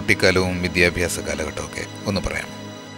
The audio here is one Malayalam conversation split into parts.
കുട്ടിക്കാലവും വിദ്യാഭ്യാസ കാലഘട്ടമൊക്കെ ഒന്ന് പറയാം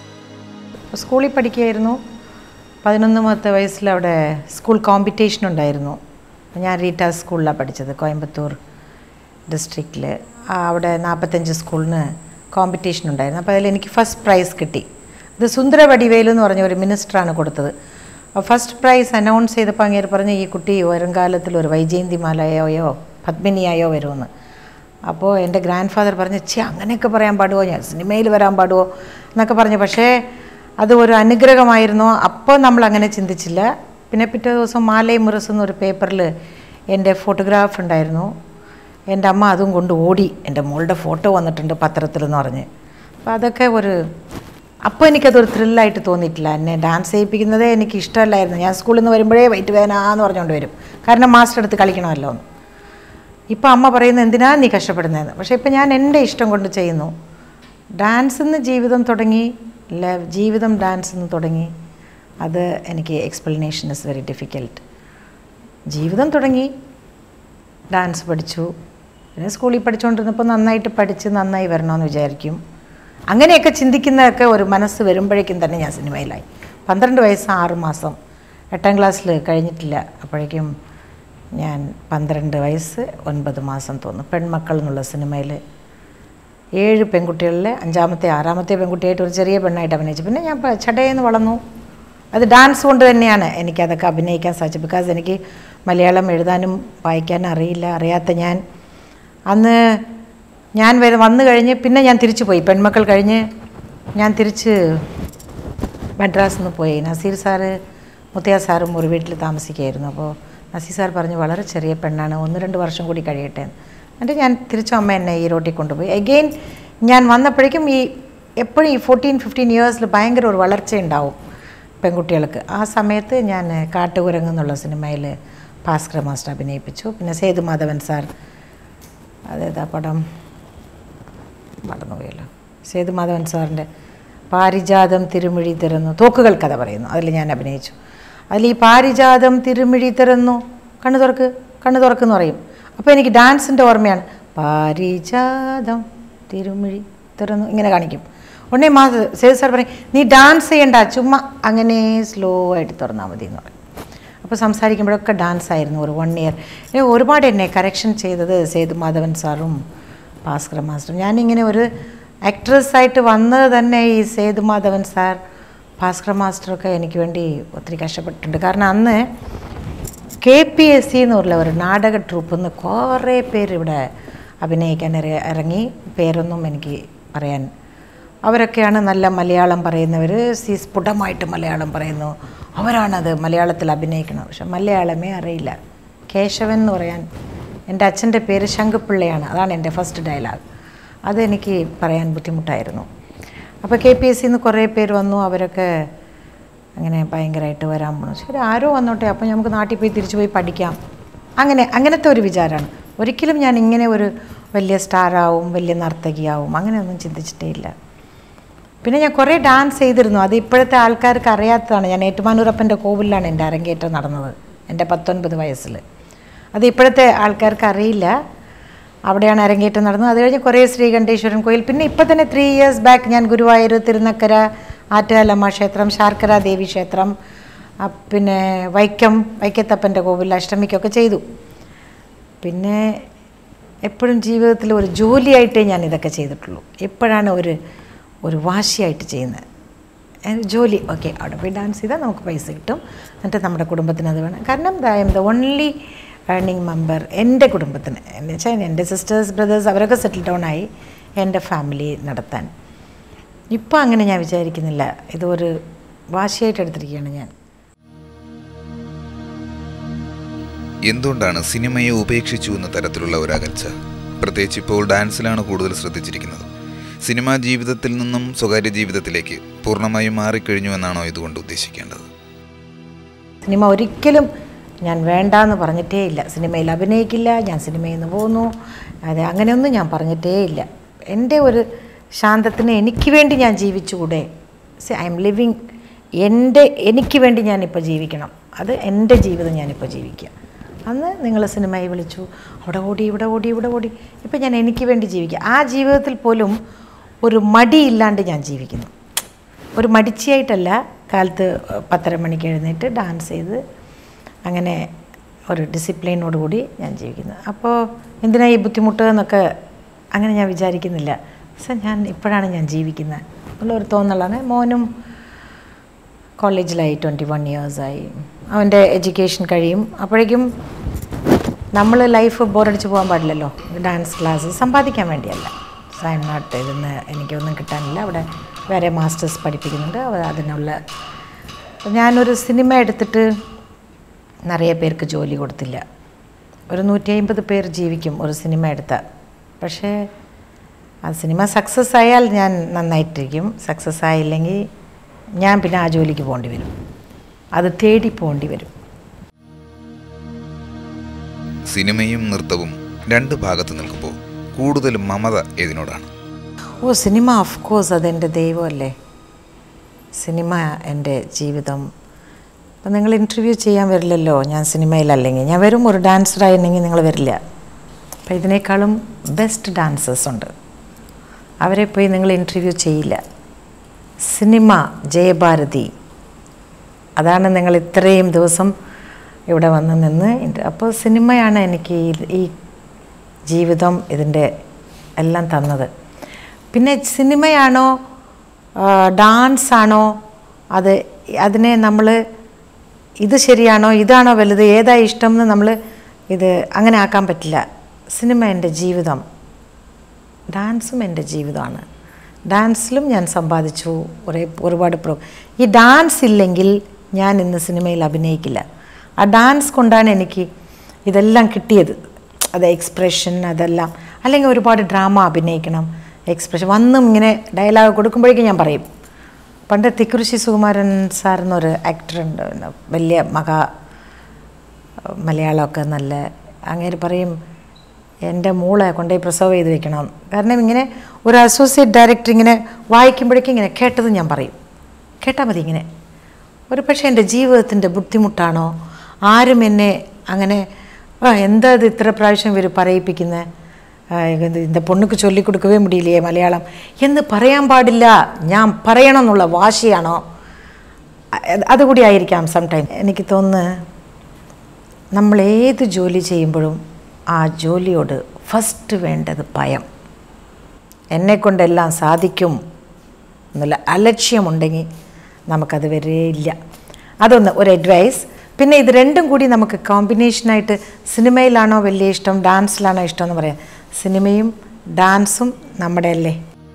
സ്കൂളിൽ പഠിക്കുകയായിരുന്നു പതിനൊന്നാമത്തെ വയസ്സിൽ അവിടെ സ്കൂൾ കോമ്പറ്റീഷൻ ഉണ്ടായിരുന്നു ഞാൻ റീറ്റ സ്കൂളിലാണ് പഠിച്ചത് കോയമ്പത്തൂർ ഡിസ്ട്രിക്റ്റിൽ അവിടെ നാൽപ്പത്തഞ്ച് സ്കൂളിന് കോമ്പറ്റീഷൻ ഉണ്ടായിരുന്നു അപ്പോൾ അതിൽ എനിക്ക് ഫസ്റ്റ് പ്രൈസ് കിട്ടി ഇത് സുന്ദര വടിവേലു എന്ന് പറഞ്ഞ ഒരു മിനിസ്റ്ററാണ് കൊടുത്തത് ഫസ്റ്റ് പ്രൈസ് അനൗൺസ് ചെയ്തപ്പോൾ അങ്ങേര് പറഞ്ഞു ഈ കുട്ടി വരുംകാലത്തിൽ ഒരു വൈജയന്തിമാലയോയോ പത്മിനിയായോ വരുമെന്ന് അപ്പോൾ എൻ്റെ ഗ്രാൻഡ് ഫാദർ പറഞ്ഞു ചേ അങ്ങനെയൊക്കെ പറയാൻ പാടുമോ ഞാൻ സിനിമയിൽ വരാൻ പാടുമോ എന്നൊക്കെ പറഞ്ഞു പക്ഷേ അത് ഒരു അനുഗ്രഹമായിരുന്നു അപ്പോൾ നമ്മൾ അങ്ങനെ ചിന്തിച്ചില്ല പിന്നെ പിറ്റേ ദിവസം മാലൈ മുറസ് എന്നൊരു പേപ്പറിൽ എൻ്റെ ഫോട്ടോഗ്രാഫ് ഉണ്ടായിരുന്നു എൻ്റെ അമ്മ അതും കൊണ്ട് ഓടി എൻ്റെ മോളുടെ ഫോട്ടോ വന്നിട്ടുണ്ട് പത്രത്തിൽ എന്ന് പറഞ്ഞ് അപ്പോൾ അതൊക്കെ ഒരു അപ്പോൾ എനിക്കതൊരു ത്രില്ലായിട്ട് തോന്നിയിട്ടില്ല എന്നെ ഡാൻസ് ചെയ്യിപ്പിക്കുന്നതേ എനിക്ക് ഇഷ്ടമല്ലായിരുന്നു ഞാൻ സ്കൂളിൽ നിന്ന് വരുമ്പോഴേ വൈറ്റ് വേദന എന്ന് പറഞ്ഞുകൊണ്ട് വരും കാരണം മാസ്റ്റർ എടുത്ത് കളിക്കണമല്ലോ എന്ന് ഇപ്പം അമ്മ പറയുന്നത് എന്തിനാ നീ കഷ്ടപ്പെടുന്നതെന്ന് പക്ഷേ ഇപ്പം ഞാൻ എൻ്റെ ഇഷ്ടം കൊണ്ട് ചെയ്യുന്നു ഡാൻസിൽ നിന്ന് ജീവിതം തുടങ്ങി അല്ല ജീവിതം ഡാൻസിൽ നിന്ന് തുടങ്ങി അത് എനിക്ക് എക്സ്പ്ലനേഷൻ ഇസ് വെരി ഡിഫിക്കൽട്ട് ജീവിതം തുടങ്ങി ഡാൻസ് പഠിച്ചു പിന്നെ സ്കൂളിൽ പഠിച്ചുകൊണ്ടിരുന്നപ്പോൾ നന്നായിട്ട് പഠിച്ച് നന്നായി വരണമെന്ന് വിചാരിക്കും അങ്ങനെയൊക്കെ ചിന്തിക്കുന്നതൊക്കെ ഒരു മനസ്സ് വരുമ്പോഴേക്കും തന്നെ ഞാൻ സിനിമയിലായി പന്ത്രണ്ട് വയസ്സ് ആറ് മാസം എട്ടാം ക്ലാസ്സിൽ കഴിഞ്ഞിട്ടില്ല അപ്പോഴേക്കും ഞാൻ പന്ത്രണ്ട് വയസ്സ് ഒൻപത് മാസം തോന്നുന്നു പെൺമക്കൾ എന്നുള്ള സിനിമയിൽ ഏഴ് പെൺകുട്ടികളിലെ അഞ്ചാമത്തെ ആറാമത്തെ പെൺകുട്ടിയായിട്ട് ഒരു ചെറിയ പെണ്ണായിട്ട് അഭിനയിച്ചു പിന്നെ ഞാൻ പ- ചടയെന്ന് വളർന്നു അത് ഡാൻസ് കൊണ്ട് തന്നെയാണ് എനിക്കതൊക്കെ അഭിനയിക്കാൻ സാധിച്ചത് ബിക്കോസ് എനിക്ക് മലയാളം എഴുതാനും വായിക്കാനും അറിയില്ല അറിയാത്ത ഞാൻ അന്ന് ഞാൻ വരെ വന്നു കഴിഞ്ഞ് പിന്നെ ഞാൻ തിരിച്ചു പോയി പെൺമക്കൾ കഴിഞ്ഞ് ഞാൻ തിരിച്ച് മദ്രാസിൽ നിന്ന് പോയി നസീർ സാറ് മുത്തയ്യ സാറും ഒരു വീട്ടിൽ താമസിക്കുകയായിരുന്നു അപ്പോൾ നസീർ സാർ പറഞ്ഞു വളരെ ചെറിയ പെണ്ണാണ് ഒന്ന് രണ്ട് വർഷം കൂടി കഴിയട്ടെ എന്ന്. എന്നിട്ട് ഞാൻ തിരിച്ചു അമ്മ എന്നെ ഈ റോട്ടിൽ കൊണ്ടുപോയി അഗെയിൻ ഞാൻ വന്നപ്പോഴേക്കും ഈ എപ്പോഴും ഈ ഫോർട്ടീൻ ഫിഫ്റ്റീൻ ഇയേഴ്സിൽ ഭയങ്കര ഒരു വളർച്ച ഉണ്ടാവും പെൺകുട്ടികൾക്ക് ആ സമയത്ത് ഞാൻ കാട്ടുകുരങ്ങ് എന്നുള്ള സിനിമയിൽ ഭാസ്കര മാസ്റ്റർ അഭിനയിപ്പിച്ചു പിന്നെ സേതുമാധവൻ സാർ അതേതാ പടം മറന്നുപോയല്ലോ സേതുമാധവൻ സാറിൻ്റെ പാരിജാതം തിരുമിഴി തിരന്നു തോക്കുകൾ കഥ പറയുന്നു അതിൽ ഞാൻ അഭിനയിച്ചു അതിൽ ഈ പാരിജാതം തിരുമിഴി തിരന്നു കണ്ണു തുറക്ക് കണ്ണു തുറക്കെന്ന് പറയും അപ്പോൾ എനിക്ക് ഡാൻസിൻ്റെ ഓർമ്മയാണ് പാരിജാതം തിരുമിഴി തിരന്നു ഇങ്ങനെ കാണിക്കും ഉടനെ മാ സേതു സാർ പറയും നീ ഡാൻസ് ചെയ്യണ്ട ചുമ്മാ അങ്ങനെ സ്ലോ ആയിട്ട് തുറന്നാൽ മതി എന്ന് പറയും അപ്പോൾ സംസാരിക്കുമ്പോഴൊക്കെ ഡാൻസ് ആയിരുന്നു ഒരു വൺ ഇയർ ഒരുപാട് എന്നെ കറക്ഷൻ ചെയ്തത് സേതു മാധവൻ സാറും ഭാസ്കര മാസ്റ്ററും ഞാനിങ്ങനെ ഒരു ആക്ട്രസ് ആയിട്ട് വന്നത് തന്നെ ഈ സേതു മാധവൻ സാർ ഭാസ്കര മാസ്റ്ററൊക്കെ എനിക്ക് വേണ്ടി ഒത്തിരി കഷ്ടപ്പെട്ടിട്ടുണ്ട് കാരണം അന്ന് കെ പി എസ് സി എന്നുള്ള ഒരു നാടക ട്രൂപ്പിൽ നിന്ന് കുറേ പേര് ഇവിടെ അഭിനയിക്കാൻ ഇറ- ഇറങ്ങി പേരൊന്നും എനിക്ക് പറയാൻ അവരൊക്കെയാണ് നല്ല മലയാളം പറയുന്നവർ സി സ്ഫുടമായിട്ട് മലയാളം പറയുന്നു അവരാണത് മലയാളത്തിൽ അഭിനയിക്കണം പക്ഷെ മലയാളമേ അറിയില്ല കേശവൻ എന്ന് പറയാൻ എൻ്റെ അച്ഛൻ്റെ പേര് ശങ്കുപിള്ളയാണ് അതാണ് എൻ്റെ ഫസ്റ്റ് ഡയലോഗ് അതെനിക്ക് പറയാൻ ബുദ്ധിമുട്ടായിരുന്നു അപ്പോൾ കെ പി എസ് സിന്ന് കുറേ പേര് വന്നു അവരൊക്കെ അങ്ങനെ ഭയങ്കരമായിട്ട് വരാൻ പോണു ശരി ആരോ വന്നോട്ടെ അപ്പോൾ നമുക്ക് നാട്ടിൽ പോയി തിരിച്ചു പോയി പഠിക്കാം അങ്ങനെ അങ്ങനത്തെ ഒരു വിചാരമാണ് ഒരിക്കലും ഞാൻ ഇങ്ങനെ ഒരു വലിയ സ്റ്റാറാവും വലിയ നർത്തകിയാവും അങ്ങനെയൊന്നും ചിന്തിച്ചിട്ടേ ഇല്ല പിന്നെ ഞാൻ കുറേ ഡാൻസ് ചെയ്തിരുന്നു അത് ഇപ്പോഴത്തെ ആൾക്കാർക്ക് അറിയാത്തതാണ് ഞാൻ ഏറ്റുമാനൂരപ്പൻ്റെ കോവിലാണ് എൻ്റെ അരങ്ങേറ്റം നടന്നത് എൻ്റെ പത്തൊൻപത് വയസ്സിൽ അത് ഇപ്പോഴത്തെ ആൾക്കാർക്ക് അറിയില്ല അവിടെയാണ് അരങ്ങേറ്റം നടന്നത് അത് കഴിഞ്ഞ് കുറേ ശ്രീകണ്ഠേശ്വരൻ കോയിൽ പിന്നെ ഇപ്പോൾ തന്നെ ത്രീ ഇയേഴ്സ് ബാക്ക് ഞാൻ ഗുരുവായൂർ തിരുനക്കര ആറ്റുകാലമ്മ ക്ഷേത്രം ശാർക്കര ദേവി ക്ഷേത്രം ആ, പിന്നെ വൈക്കം വൈക്കത്തപ്പൻ്റെ കോവിൽ അഷ്ടമിക്കൊക്കെ ചെയ്തു പിന്നെ എപ്പോഴും ജീവിതത്തിൽ ഒരു ജോലിയായിട്ടേ ഞാൻ ഇതൊക്കെ ചെയ്തിട്ടുള്ളൂ എപ്പോഴാണ് ഒരു ഒരു വാശിയായിട്ട് ചെയ്യുന്നത് ഏ, ജോലി ഓക്കെ അവിടെ പോയി ഡാൻസ് ചെയ്താൽ നമുക്ക് പൈസ കിട്ടും എന്നിട്ട് നമ്മുടെ കുടുംബത്തിന് അത് വേണം കാരണം I am the only earning member എൻ്റെ കുടുംബത്തിന് എന്ന് വെച്ചാൽ എൻ്റെ സിസ്റ്റേഴ്സ് ബ്രദേഴ്സ് അവരൊക്കെ സെറ്റിൽ ഡൗൺ ആയി എൻ്റെ ഫാമിലി നടത്താൻ ഇപ്പോൾ അങ്ങനെ ഞാൻ വിചാരിക്കുന്നില്ല ഇതൊരു വാശിയായിട്ട് എടുത്തിരിക്കുകയാണ് ഞാൻ എന്തുകൊണ്ടാണ് സിനിമയെ ഉപേക്ഷിച്ചു എന്ന തരത്തിലുള്ള ഒരു അകൽച്ച പ്രത്യേകിച്ച് ഇപ്പോൾ ഡാൻസിലാണ് കൂടുതൽ ശ്രദ്ധിച്ചിരിക്കുന്നത് സിനിമാ ജീവിതത്തിൽ നിന്നും സ്വകാര്യ ജീവിതത്തിലേക്ക് പൂർണ്ണമായും മാറിക്കഴിഞ്ഞു എന്നാണോ ഇതുകൊണ്ട് ഉദ്ദേശിക്കേണ്ടത് സിനിമ ഒരിക്കലും ഞാൻ വേണ്ടാന്ന് പറഞ്ഞിട്ടേ ഇല്ല സിനിമയിൽ അഭിനയിക്കില്ല ഞാൻ സിനിമയിൽ നിന്ന് പോന്നു അതെ അങ്ങനെയൊന്നും ഞാൻ പറഞ്ഞിട്ടേ ഇല്ല എൻ്റെ ഒരു ശാന്തത്തിന് എനിക്ക് വേണ്ടി ഞാൻ ജീവിച്ചുകൂടെ ഐ എം ലിവിങ് എൻ്റെ എനിക്ക് വേണ്ടി ഞാനിപ്പോൾ ജീവിക്കണം അത് എൻ്റെ ജീവിതം ഞാനിപ്പോൾ ജീവിക്കുക അന്ന് നിങ്ങൾ സിനിമയിൽ വിളിച്ചു അവിടെ ഓടി ഇവിടെ ഓടി ഇവിടെ ഓടി ഇപ്പം ഞാൻ എനിക്ക് വേണ്ടി ജീവിക്കുക ആ ജീവിതത്തിൽ പോലും ഒരു മടിയില്ലാണ്ട് ഞാൻ ജീവിക്കുന്നു ഒരു മടിച്ചിയായിട്ടല്ല കാലത്ത് പത്തര മണിക്ക് എഴുന്നേറ്റ് ഡാൻസ് ചെയ്ത് അങ്ങനെ ഒരു ഡിസിപ്ലിനോട് കൂടി ഞാൻ ജീവിക്കുന്നു അപ്പോൾ എന്തിനാ ഈ ബുദ്ധിമുട്ട് എന്നൊക്കെ അങ്ങനെ ഞാൻ വിചാരിക്കുന്നില്ല പക്ഷേ ഞാൻ ഇപ്പോഴാണ് ഞാൻ ജീവിക്കുന്നത് എന്നുള്ള ഒരു തോന്നലാണ് മോനും കോളേജിലായി ട്വൻറ്റി വൺ ഇയേഴ്സായി അവൻ്റെ എഡ്യൂക്കേഷൻ കഴിയും അപ്പോഴേക്കും നമ്മൾ ലൈഫ് ബോറടിച്ച് പോകാൻ പാടില്ലല്ലോ ഡാൻസ് ക്ലാസ് സമ്പാദിക്കാൻ വേണ്ടിയല്ല സൈൻ നോട്ട് ഇതിന്ന് എനിക്കൊന്നും കിട്ടാനില്ല അവിടെ വേറെ മാസ്റ്റേഴ്സ് പഠിപ്പിക്കുന്നുണ്ട് അവ അതിനുള്ള ഞാനൊരു സിനിമ എടുത്തിട്ട് നിറയെ പേർക്ക് ജോലി കൊടുത്തില്ല ഒരു നൂറ്റി അമ്പത് പേർ ജീവിക്കും ഒരു സിനിമ എടുത്താൽ പക്ഷേ ആ സിനിമ സക്സസ് ആയാൽ ഞാൻ നന്നായിട്ടിരിക്കും സക്സസ് ആയില്ലെങ്കിൽ ഞാൻ പിന്നെ ആ ജോലിക്ക് പോകേണ്ടി വരും അത് തേടി പോകേണ്ടി വരും സിനിമയും നൃത്തവും രണ്ട് ഭാഗത്ത് നിൽക്കുമ്പോൾ കൂടുതലും മമത ഏതിനോടാണ് ഓ സിനിമ ഓഫ് കോഴ്സ് അതെൻ്റെ ദൈവമല്ലേ സിനിമ എൻ്റെ ജീവിതം അപ്പം നിങ്ങൾ ഇൻ്റർവ്യൂ ചെയ്യാൻ വരില്ലല്ലോ ഞാൻ സിനിമയിലല്ലെങ്കിൽ ഞാൻ വരും ഒരു ഡാൻസറായിരുന്നെങ്കിൽ നിങ്ങൾ വരില്ല അപ്പം ഇതിനേക്കാളും ബെസ്റ്റ് ഡാൻസേഴ്സ് ഉണ്ട് അവരെ പോയി നിങ്ങൾ ഇൻ്റർവ്യൂ ചെയ്യില്ല സിനിമ ജയഭാരതി അതാണ് നിങ്ങൾ ഇത്രയും ദിവസം ഇവിടെ വന്ന് നിന്ന് ഇൻ്റ- അപ്പോൾ സിനിമയാണ് എനിക്ക് ഈ- ഈ ജീവിതം ഇതിൻ്റെ എല്ലാം തന്നത് പിന്നെ സിനിമയാണോ ഡാൻസ് ആണോ അത് അതിനെ നമ്മൾ ഇത് ശരിയാണോ ഇതാണോ വലുത് ഏതാ ഇഷ്ടം എന്ന് നമ്മൾ ഇത് അങ്ങനെ ആക്കാൻ പറ്റില്ല സിനിമ എൻ്റെ ജീവിതം ഡാൻസും എൻ്റെ ജീവിതമാണ് ഡാൻസിലും ഞാൻ സമ്പാദിച്ചു ഒരേ ഒരുപാട് പ്രോ ഈ ഡാൻസ് ഇല്ലെങ്കിൽ ഞാൻ ഇന്ന് സിനിമയിൽ അഭിനയിക്കില്ല ആ ഡാൻസ് കൊണ്ടാണ് എനിക്ക് ഇതെല്ലാം കിട്ടിയത് അത് എക്സ്പ്രഷൻ അതെല്ലാം അല്ലെങ്കിൽ ഒരുപാട് ഡ്രാമ അഭിനയിക്കണം എക്സ്പ്രഷൻ വന്നും ഇങ്ങനെ ഡയലോഗ് കൊടുക്കുമ്പോഴേക്കും ഞാൻ പറയും പണ്ട് തിക്കുറിശി സുകുമാരൻ സാർ എന്നൊരു ആക്ടറുണ്ട് പിന്നെ വലിയ മഹാ മലയാളമൊക്കെ നല്ല അങ്ങേര് പറയും എൻ്റെ മോളെ കൊണ്ടുപോയി പ്രസവം ചെയ്ത് വെക്കണം കാരണം ഇങ്ങനെ ഒരു അസോസിയേറ്റ് ഡയറക്ടർ ഇങ്ങനെ വായിക്കുമ്പോഴേക്കും ഇങ്ങനെ കേട്ടത് ഞാൻ പറയും കേട്ടാൽ മതി ഇങ്ങനെ ഒരു പക്ഷേ എൻ്റെ ജീവിതത്തിൻ്റെ ബുദ്ധിമുട്ടാണോ ആരും എന്നെ അങ്ങനെ ആ എന്താ ഇത് ഇത്ര പ്രാവശ്യം ഇവർ പറയിപ്പിക്കുന്നത് இந்த പൊണ്ണുക്ക് ചൊല്ലിക്കൊടുക്കവേ മുടിയില്ലേ മലയാളം എന്ന് പറയാൻ പാടില്ല ഞാൻ പറയണം എന്നുള്ള വാശിയാണോ അത് അതുകൂടി ആയിരിക്കാം സംടൈം എനിക്ക് തോന്നുന്നു നമ്മൾ ഏത് ജോലി ചെയ്യുമ്പോഴും ആ ജോലിയോട് ഫസ്റ്റ് വേണ്ടത് ഭയം എന്നെക്കൊണ്ടെല്ലാം സാധിക്കും എന്നുള്ള അലക്ഷ്യമുണ്ടെങ്കിൽ നമുക്കത് വരേ ഇല്ല അതൊന്ന് ഒരു അഡ്വൈസ് പിന്നെ ഇത് രണ്ടും കൂടി നമുക്ക് കോമ്പിനേഷനായിട്ട് സിനിമയിലാണോ വലിയ ഇഷ്ടം ഡാൻസിലാണോ ഇഷ്ടം എന്ന് പറയാം സിനിമയും ഡാൻസും നമ്മുടെ അല്ലേ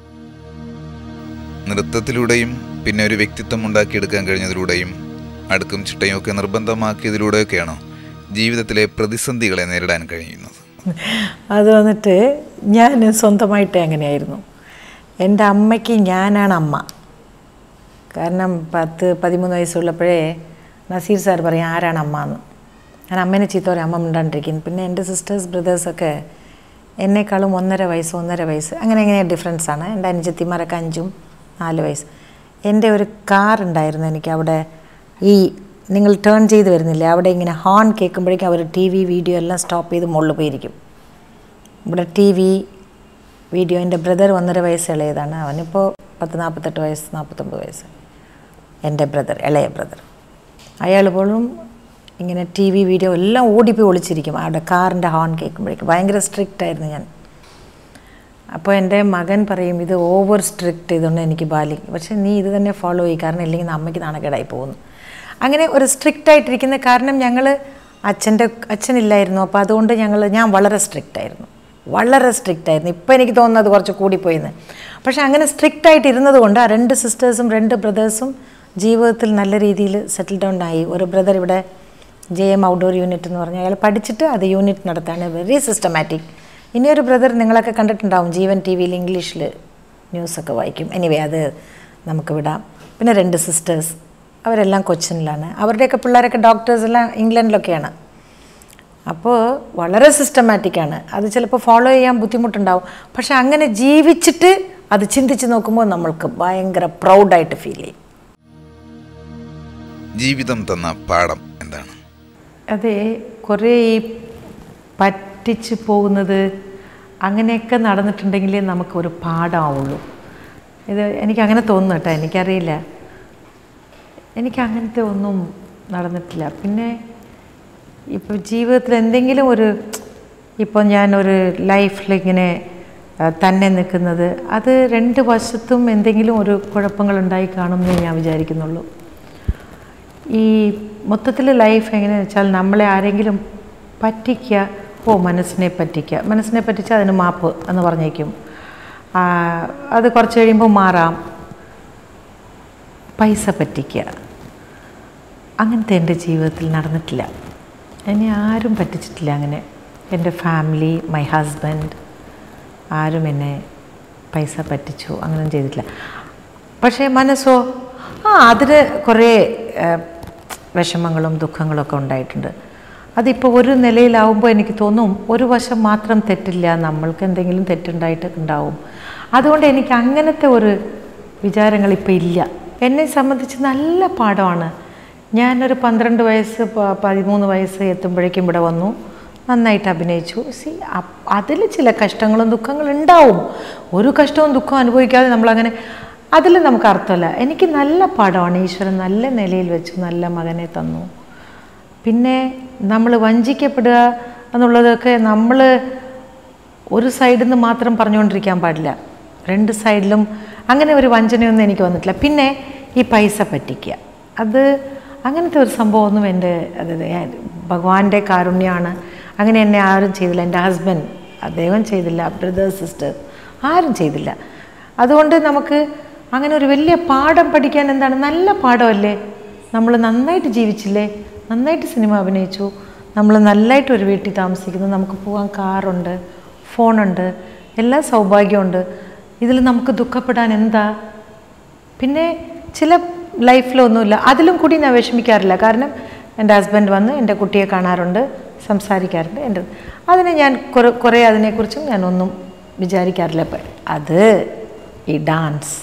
നൃത്തത്തിലൂടെയും പിന്നെ ഒരു വ്യക്തിത്വം ഉണ്ടാക്കിയെടുക്കാൻ കഴിഞ്ഞതിലൂടെയും അടുക്കും ചിട്ടയും ഒക്കെ നിർബന്ധമാക്കിയതിലൂടെയൊക്കെയാണോ ജീവിതത്തിലെ പ്രതിസന്ധികളെ നേരിടാൻ കഴിയുന്നത് അത് വന്നിട്ട് ഞാൻ സ്വന്തമായിട്ട് അങ്ങനെയായിരുന്നു എൻ്റെ അമ്മയ്ക്ക് ഞാനാണ് അമ്മ കാരണം പത്ത് പതിമൂന്ന് വയസ്സുള്ളപ്പോഴേ നസീർ സാർ പറയും ആരാണ് അമ്മ എന്ന് ഞാൻ അമ്മേനെ ചീത്ത പറയും അമ്മ മിണ്ടാണ്ടിരിക്കുന്നു പിന്നെ എൻ്റെ സിസ്റ്റേഴ്സ് ബ്രദേഴ്സൊക്കെ എന്നെക്കാളും ഒന്നര വയസ്സ് ഒന്നര വയസ്സ് അങ്ങനെ അങ്ങനെ ഡിഫറൻസ് ആണ് എൻ്റെ അനുജത്തിമാരൊക്കെ അഞ്ചും നാല് വയസ്സ് എൻ്റെ ഒരു കാർ ഉണ്ടായിരുന്നു എനിക്ക് അവിടെ ഈ നിങ്ങൾ ടേൺ ചെയ്ത് വരുന്നില്ലേ അവിടെ ഇങ്ങനെ ഹോൺ കേൾക്കുമ്പോഴേക്കും അവർ ടി വി വീഡിയോ എല്ലാം സ്റ്റോപ്പ് ചെയ്ത് മുകളിൽ പോയിരിക്കും ഇവിടെ ടി വി വീഡിയോ എൻ്റെ ബ്രദർ ഒന്നര വയസ്സ് ഇളയതാണ് അവനിപ്പോൾ പത്ത് നാൽപ്പത്തെട്ട് വയസ്സ് നാൽപ്പത്തൊമ്പത് വയസ്സ് എൻ്റെ ബ്രദർ ഇളയ ബ്രദർ അയാൾ പോലും ഇങ്ങനെ ടി വി വീഡിയോ എല്ലാം ഓടിപ്പോയി ഒളിച്ചിരിക്കും അവിടെ കാറിൻ്റെ ഹോൺ കേൾക്കുമ്പോഴേക്കും ഭയങ്കര സ്ട്രിക്റ്റ് ആയിരുന്നു ഞാൻ അപ്പോൾ എൻ്റെ മകൻ പറയും ഇത് ഓവർ സ്ട്രിക്റ്റ് ഇതുകൊണ്ട് എനിക്ക് ബാലി പക്ഷേ നീ ഇത് തന്നെ ഫോളോ ചെയ്യും കാരണം ഇല്ലെങ്കിൽ അമ്മയ്ക്ക് നാണക്കേടായി പോകുന്നു അങ്ങനെ ഒരു സ്ട്രിക്റ്റ് ആയിട്ടിരിക്കുന്ന കാരണം ഞങ്ങൾ അച്ഛൻ്റെ അച്ഛനില്ലായിരുന്നു അപ്പോൾ അതുകൊണ്ട് ഞങ്ങൾ ഞാൻ വളരെ സ്ട്രിക്റ്റ് ആയിരുന്നു വളരെ സ്ട്രിക്റ്റ് ആയിരുന്നു ഇപ്പോൾ എനിക്ക് തോന്നുന്നത് കുറച്ച് കൂടിപ്പോയിന്ന് പക്ഷേ അങ്ങനെ സ്ട്രിക്റ്റ് ആയിട്ട് ഇരുന്നത് കൊണ്ട് ആ രണ്ട് സിസ്റ്റേഴ്സും രണ്ട് ബ്രദേഴ്സും ജീവിതത്തിൽ നല്ല രീതിയിൽ സെറ്റിൽ ഡൗൺ ആയി ഒരു ബ്രദർ ഇവിടെ ജെ എം ഔട്ട്ഡോർ യൂണിറ്റ് എന്ന് പറഞ്ഞാൽ അയാൾ പഠിച്ചിട്ട് അത് യൂണിറ്റ് നടത്താണ് വെരി സിസ്റ്റമാറ്റിക് ഇനിയൊരു ബ്രദർ നിങ്ങളൊക്കെ കണ്ടിട്ടുണ്ടാവും ജീവൻ ടി വിയിൽ ഇംഗ്ലീഷിൽ ന്യൂസൊക്കെ വായിക്കും എനിവേ അത് നമുക്ക് വിടാം പിന്നെ രണ്ട് സിസ്റ്റേഴ്സ് അവരെല്ലാം കൊച്ചിനിലാണ് അവരുടെയൊക്കെ പിള്ളേരൊക്കെ ഡോക്ടേഴ്സ് എല്ലാം ഇംഗ്ലണ്ടിലൊക്കെയാണ് അപ്പോൾ വളരെ സിസ്റ്റമാറ്റിക്കാണ് അത് ചിലപ്പോൾ ഫോളോ ചെയ്യാൻ ബുദ്ധിമുട്ടുണ്ടാവും പക്ഷെ അങ്ങനെ ജീവിച്ചിട്ട് അത് ചിന്തിച്ച് നോക്കുമ്പോൾ നമ്മൾക്ക് ഭയങ്കര പ്രൗഡായിട്ട് ഫീൽ ചെയ്യും ജീവിതം തന്ന പാഠം എന്താണ് അതെ കുറേ ഈ പറ്റിച്ച് പോകുന്നത് അങ്ങനെയൊക്കെ നടന്നിട്ടുണ്ടെങ്കിലേ നമുക്കൊരു പാഠമാവുള്ളൂ ഇത് എനിക്ക് അങ്ങനെ തോന്നുന്നു കേട്ടോ എനിക്കറിയില്ല എനിക്ക് അങ്ങനത്തെ ഒന്നും നടന്നിട്ടില്ല പിന്നെ ഇപ്പോൾ ജീവിതത്തിൽ എന്തെങ്കിലും ഒരു ഇപ്പോൾ ഞാനൊരു ലൈഫിൽ ഇങ്ങനെ ആ, തന്നെ നിൽക്കുന്നത് അത് രണ്ട് വശത്തും എന്തെങ്കിലും ഒരു കുഴപ്പങ്ങളുണ്ടായി കാണുമെന്നേ ഞാൻ വിചാരിക്കുന്നുള്ളൂ ഈ മൊത്തത്തിൽ ലൈഫ് എങ്ങനെയാണെന്ന് വെച്ചാൽ നമ്മളെ ആരെങ്കിലും പറ്റിക്കുക ഓ മനസ്സിനെ പറ്റിക്കുക മനസ്സിനെ പറ്റിച്ചാൽ അതിന് മാപ്പ് എന്ന് പറഞ്ഞേക്കും ആ, അത് കുറച്ച് കഴിയുമ്പോൾ മാറാം പൈസ പറ്റിക്കുക അങ്ങനത്തെ എൻ്റെ ജീവിതത്തിൽ നടന്നിട്ടില്ല എന്നെ ആരും പറ്റിച്ചിട്ടില്ല അങ്ങനെ എൻ്റെ ഫാമിലി മൈ ഹസ്ബൻഡ് ആരും എന്നെ പൈസ പറ്റിച്ചു അങ്ങനെ ചെയ്തിട്ടില്ല പക്ഷേ മനസ്സോ ആ അതിന് കുറേ ആ, വിഷമങ്ങളും ദുഃഖങ്ങളൊക്കെ ഉണ്ടായിട്ടുണ്ട് അതിപ്പോൾ ഒരു നിലയിലാവുമ്പോൾ എനിക്ക് തോന്നും ഒരു വശം മാത്രം തെറ്റില്ല നമ്മൾക്ക് എന്തെങ്കിലും തെറ്റുണ്ടായിട്ട് ഉണ്ടാവും അതുകൊണ്ട് എനിക്ക് അങ്ങനത്തെ ഒരു വിചാരങ്ങൾ ഇപ്പോൾ ഇല്ല എന്നെ സംബന്ധിച്ച് നല്ല പാഠമാണ് ഞാനൊരു പന്ത്രണ്ട് വയസ്സ് പ- പതിമൂന്ന് വയസ്സ് എത്തുമ്പോഴേക്കും ഇവിടെ വന്നു നന്നായിട്ട് അഭിനയിച്ചു സി അതിൽ ചില കഷ്ടങ്ങളും ദുഃഖങ്ങളും ഉണ്ടാവും ഒരു കഷ്ടവും ദുഃഖവും അനുഭവിക്കാതെ നമ്മളങ്ങനെ അതിൽ നമുക്ക് അർത്ഥമല്ല എനിക്ക് നല്ല പാഠമാണ് ഈശ്വരൻ നല്ല നിലയിൽ വെച്ചു നല്ല മകനെ തന്നു പിന്നെ നമ്മൾ വഞ്ചിക്കപ്പെടുക എന്നുള്ളതൊക്കെ നമ്മൾ ഒരു സൈഡിൽ നിന്ന് മാത്രം പറഞ്ഞുകൊണ്ടിരിക്കാൻ പാടില്ല രണ്ട് സൈഡിലും അങ്ങനെ ഒരു വഞ്ചനയൊന്നും എനിക്ക് വന്നിട്ടില്ല പിന്നെ ഈ പൈസ പറ്റിക്കുക അത് അങ്ങനത്തെ ഒരു സംഭവമൊന്നും എൻ്റെ അത് ഞാൻ- ഭഗവാന്റെ കാരുണ്യമാണ് അങ്ങനെ എന്നെ ആരും ചെയ്തില്ല എൻ്റെ ഹസ്ബൻഡ് അദ്ദേഹം ചെയ്തില്ല ബ്രദേഴ്സ് സിസ്റ്റേഴ്സ് ആരും ചെയ്തില്ല അതുകൊണ്ട് നമുക്ക് അങ്ങനെ ഒരു വലിയ പാഠം പഠിക്കാൻ എന്താണ് നല്ല പാഠമല്ലേ നമ്മൾ നന്നായിട്ട് ജീവിച്ചില്ലേ നന്നായിട്ട് സിനിമ അഭിനയിച്ചു നമ്മൾ നല്ലതായിട്ട് ഒരു വീട്ടിൽ താമസിക്കുന്നു നമുക്ക് പോകാൻ കാറുണ്ട് ഫോണുണ്ട് എല്ലാ സൗഭാഗ്യമുണ്ട് ഇതിൽ നമുക്ക് ദുഃഖപ്പെടാൻ എന്താ പിന്നെ ചില ലൈഫിലൊന്നുമില്ല അതിലും കൂടി ഞാൻ വിഷമിക്കാറില്ല കാരണം എൻ്റെ ഹസ്ബൻഡ് വന്ന് എൻ്റെ കുട്ടിയെ കാണാറുണ്ട് സംസാരിക്കാറുണ്ട് എൻ്റെ അതിനെ ഞാൻ കുറേ കുറേ അതിനെക്കുറിച്ചും ഞാനൊന്നും വിചാരിക്കാറില്ല ഇപ്പം അത് ഈ ഡാൻസ്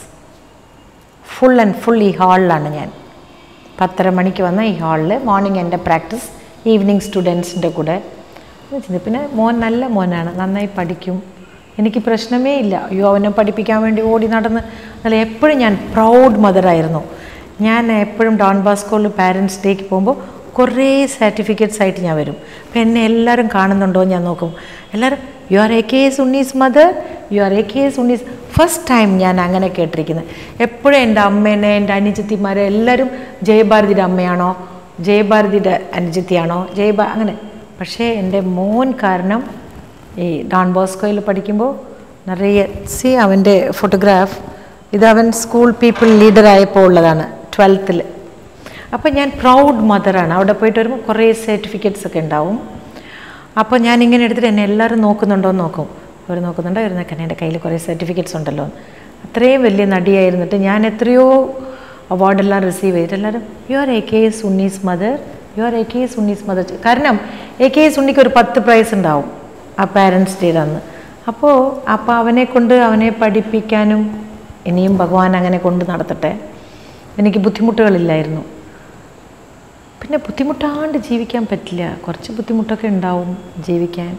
ഫുൾ ആൻഡ് ഫുൾ ഈ ഹാളിലാണ് ഞാൻ പത്തര മണിക്ക് വന്ന ഈ ഹാളിൽ മോർണിംഗ് എൻ്റെ പ്രാക്ടീസ് ഈവനിങ് സ്റ്റുഡൻസിൻ്റെ കൂടെ എന്ന് വെച്ചിട്ടുണ്ടെങ്കിൽ പിന്നെ മോൻ നല്ല മോനാണ് നന്നായി പഠിക്കും എനിക്ക് പ്രശ്നമേ ഇല്ല അയ്യോ അവനെ പഠിപ്പിക്കാൻ വേണ്ടി ഓടി നടന്ന് അല്ല എപ്പോഴും ഞാൻ പ്രൗഡ് മദറായിരുന്നു ഞാൻ എപ്പോഴും ഡോൺ ബാസ്കോളിൽ പാരൻസ് ഡേക്ക് പോകുമ്പോൾ കുറേ സർട്ടിഫിക്കറ്റ്സ് ആയിട്ട് ഞാൻ വരും അപ്പം എന്നെ എല്ലാവരും കാണുന്നുണ്ടോ എന്ന് ഞാൻ നോക്കും എല്ലാവരും U R A K S Unni's mother U R A K S Unni's first time ഞാൻ അങ്ങനെ കേട്ടിരിക്കുന്നത് എപ്പോഴും എൻ്റെ അമ്മേനെ എൻ്റെ അനുജത്തിമാരെ എല്ലാവരും ജയഭാരതിയുടെ അമ്മയാണോ ജയഭാരതിയുടെ അനുജത്തിയാണോ ജയഭാ അങ്ങനെ പക്ഷേ എൻ്റെ മോൻ കാരണം ഈ ഡോൺ ബോസ്കോയിൽ പഠിക്കുമ്പോൾ നിറയെ സി അവൻ്റെ ഫോട്ടോഗ്രാഫ് ഇത് അവൻ സ്കൂൾ പീപ്പിൾ ലീഡറായപ്പോൾ ഉള്ളതാണ് ട്വൽത്തിൽ അപ്പോൾ ഞാൻ പ്രൗഡ് മദറാണ് അവിടെ പോയിട്ട് വരുമ്പോൾ കുറേ സർട്ടിഫിക്കറ്റ്സ് ഒക്കെ ഉണ്ടാവും അപ്പോൾ ഞാൻ ഇങ്ങനെ എടുത്തിട്ട് എന്നെ എല്ലാവരും നോക്കുന്നുണ്ടോ എന്ന് നോക്കും അവർ നോക്കുന്നുണ്ടോ അവർ നോക്കാൻ എൻ്റെ കയ്യിൽ കുറേ സർട്ടിഫിക്കറ്റ്സ് ഉണ്ടല്ലോ എന്ന്. അത്രയും വലിയ നടിയായിരുന്നിട്ട് ഞാൻ എത്രയോ അവാർഡെല്ലാം റിസീവ് ചെയ്തിട്ട് എല്ലാവരും U R A K S Unni's mother U R A K S Unni's mother കാരണം എ കെ എസ് ഉണ്ണിക്ക് ഒരു പത്ത് പ്രൈസ് ഉണ്ടാവും ആ പാരൻസ് ഡേയുടെ അന്ന് അപ്പോൾ അപ്പോൾ അവനെ കൊണ്ട് അവനെ പഠിപ്പിക്കാനും ഇനിയും ഭഗവാൻ അങ്ങനെ കൊണ്ട് നടത്തട്ടെ എനിക്ക് ബുദ്ധിമുട്ടുകളില്ലായിരുന്നു പിന്നെ ബുദ്ധിമുട്ടാണ്ട് ജീവിക്കാൻ പറ്റില്ല കുറച്ച് ബുദ്ധിമുട്ടൊക്കെ ഉണ്ടാവും ജീവിക്കാൻ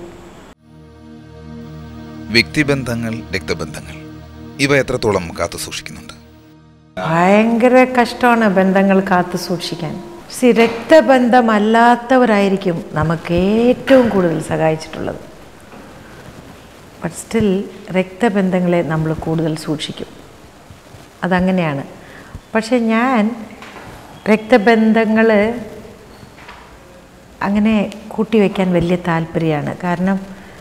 വ്യക്തിബന്ധങ്ങൾ രക്തബന്ധങ്ങൾ ഇവ എത്രത്തോളം കാത്തു സൂക്ഷിക്കുന്നുണ്ട് ഭയങ്കര കഷ്ടമാണ് ബന്ധങ്ങൾ കാത്തു സൂക്ഷിക്കാൻ സി രക്തബന്ധമല്ലാത്തവരായിരിക്കും നമുക്ക് ഏറ്റവും കൂടുതൽ സഹായിച്ചിട്ടുള്ളത് ബട്ട് സ്റ്റിൽ രക്തബന്ധങ്ങളെ നമ്മൾ കൂടുതൽ സൂക്ഷിക്കും അതങ്ങനെയാണ് പക്ഷെ ഞാൻ രക്തബന്ധങ്ങൾ അങ്ങനെ കൂട്ടിവെക്കാൻ വലിയ താല്പര്യമാണ് കാരണം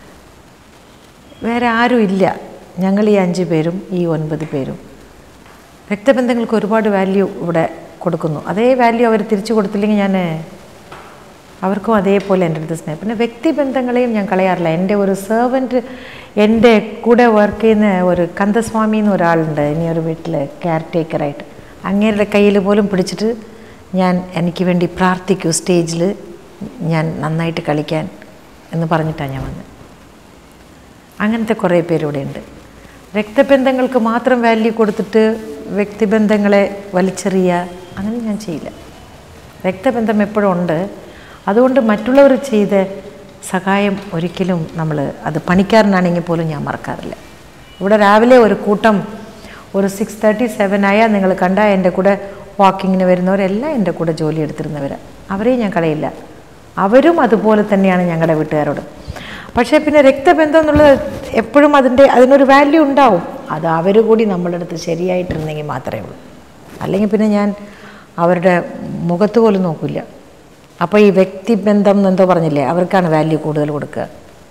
വേറെ ആരും ഇല്ല ഞങ്ങൾ ഈ അഞ്ച് പേരും ഈ ഒൻപത് പേരും രക്തബന്ധങ്ങൾക്ക് ഒരുപാട് വാല്യൂ ഇവിടെ കൊടുക്കുന്നു അതേ വാല്യൂ അവർ തിരിച്ചു കൊടുത്തില്ലെങ്കിൽ ഞാൻ അവർക്കും അതേപോലെ എൻ്റെ അടുത്ത് സ്നേഹം പിന്നെ വ്യക്തിബന്ധങ്ങളെയും ഞാൻ കളയാറില്ല എൻ്റെ ഒരു സെർവൻറ്റ് എൻ്റെ കൂടെ വർക്ക് ചെയ്യുന്ന ഒരു കന്ദസ്വാമി എന്ന് ഒരാളുണ്ട് ഇനി ഒരു വീട്ടിൽ കെയർ ടേക്കറായിട്ട് അങ്ങേരുടെ കയ്യിൽ പോലും പിടിച്ചിട്ട് ഞാൻ എനിക്ക് വേണ്ടി പ്രാർത്ഥിക്കൂ സ്റ്റേജിൽ ഞാൻ നന്നായിട്ട് കളിക്കാൻ എന്ന് പറഞ്ഞിട്ടാണ് ഞാൻ വന്നത് അങ്ങനത്തെ കുറേ പേരിവിടെ ഉണ്ട് രക്തബന്ധങ്ങൾക്ക് മാത്രം വാല്യൂ കൊടുത്തിട്ട് വ്യക്തിബന്ധങ്ങളെ വലിച്ചെറിയുക അങ്ങനെ ഞാൻ ചെയ്യില്ല രക്തബന്ധം എപ്പോഴും ഉണ്ട് അതുകൊണ്ട് മറ്റുള്ളവർ ചെയ്ത സഹായം ഒരിക്കലും നമ്മൾ അത് പണിക്കാരനാണെങ്കിൽ പോലും ഞാൻ മറക്കാറില്ല ഇവിടെ രാവിലെ ഒരു കൂട്ടം ഒരു സിക്സ് തേർട്ടി സെവൻ ആയാൽ നിങ്ങൾ കണ്ട എൻ്റെ കൂടെ വാക്കിങ്ങിന് വരുന്നവരെല്ലാം എൻ്റെ കൂടെ ജോലി എടുത്തിരുന്നവർ അവരെയും ഞാൻ കളയില്ല അവരും അതുപോലെ തന്നെയാണ് ഞങ്ങളുടെ വീട്ടുകാരോട് പക്ഷേ പിന്നെ രക്തബന്ധം എന്നുള്ളത് എപ്പോഴും അതിൻ്റെ അതിനൊരു വാല്യൂ ഉണ്ടാവും അത് അവർ കൂടി നമ്മളുടെ അടുത്ത് ശരിയായിട്ടിരുന്നെങ്കിൽ മാത്രമേ ഉള്ളൂ അല്ലെങ്കിൽ പിന്നെ ഞാൻ അവരുടെ മുഖത്ത് പോലും നോക്കില്ല അപ്പോൾ ഈ വ്യക്തിബന്ധം എന്നെന്തോ പറഞ്ഞില്ലേ അവർക്കാണ് വാല്യൂ കൂടുതൽ കൊടുക്കുക